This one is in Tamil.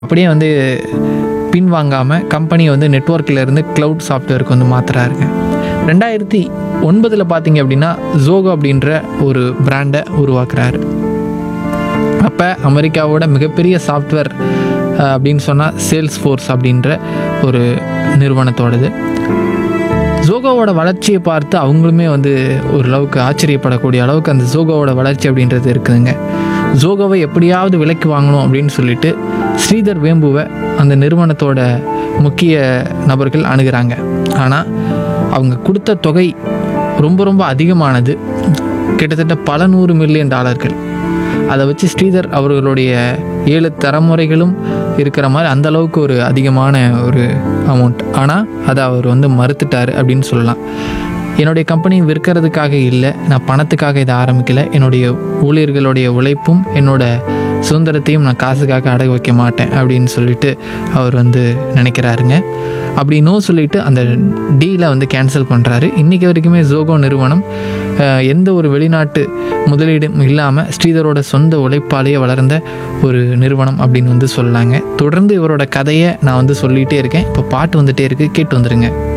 அப்படியே வந்து பின்வாங்காமல் கம்பெனியை வந்து நெட்ஒர்க்கில் இருந்து க்ளவுட் சாஃப்ட்வேருக்கு வந்து மாற்றுறாருங்க ரெண்டாயிரத்தி ஒன்பதில் பார்த்தீங்க அப்படின்னா ஜோகோ அப்படின்ற ஒரு பிராண்டை உருவாக்குறாரு அப்போ அமெரிக்காவோட மிகப்பெரிய சாஃப்ட்வேர் அப்படின்னு சொன்னால் சேல்ஸ் ஃபோர்ஸ் அப்படின்ற ஒரு நிறுவனத்தோடது ஜோகோவோட வளர்ச்சியை பார்த்து அவங்களுமே வந்து ஓரளவுக்கு ஆச்சரியப்படக்கூடிய அளவுக்கு அந்த ஜோகோவோட வளர்ச்சி அப்படின்றது இருக்குதுங்க ஜோகோவை எப்படியாவது விலைக்கு வாங்கணும் அப்படின்னு சொல்லிட்டு ஸ்ரீதர் வேம்புவை அந்த நிறுவனத்தோட முக்கிய நபர்கள் அணுகுறாங்க ஆனால் அவங்க கொடுத்த தொகை ரொம்ப ரொம்ப அதிகமானது கிட்டத்தட்ட பல நூறு மில்லியன் டாலர்கள் அதை வச்சு ஸ்ரீதர் அவர்களுடைய ஏழு தலைமுறைகளும் இருக்கிற மாதிரி அந்த அளவுக்கு ஒரு அதிகமான ஒரு அமௌண்ட் ஆனால் அதை அவர் வந்து மறுத்துட்டார் அப்படின்னு சொல்லலாம் என்னுடைய கம்பெனி விற்கிறதுக்காக இல்லை நான் பணத்துக்காக இதை ஆரம்பிக்கல என்னுடைய ஊழியர்களுடைய உழைப்பும் என்னோட சுதந்திரத்தையும் நான் காசுக்காக அடகு வைக்க மாட்டேன் அப்படின்னு சொல்லிட்டு அவர் வந்து நினைக்கிறாருங்க அப்படி நோ சொல்லிட்டு அந்த டீலை வந்து கேன்சல் பண்ணுறாரு இன்றைக்கி வரைக்குமே ஜோகோ நிறுவனம் அஹ், எந்த ஒரு வெளிநாட்டு முதலீடும் இல்லாமல் ஸ்ரீதரோட சொந்த உழைப்பாலேயே வளர்ந்த ஒரு நிறுவனம் அப்படின்னு வந்து சொல்லலாங்க தொடர்ந்து இவரோட கதையை நான் வந்து சொல்லிகிட்டே இருக்கேன் இப்போ பாட்டு வந்துட்டே இருக்கு கேட்டு வந்துருங்க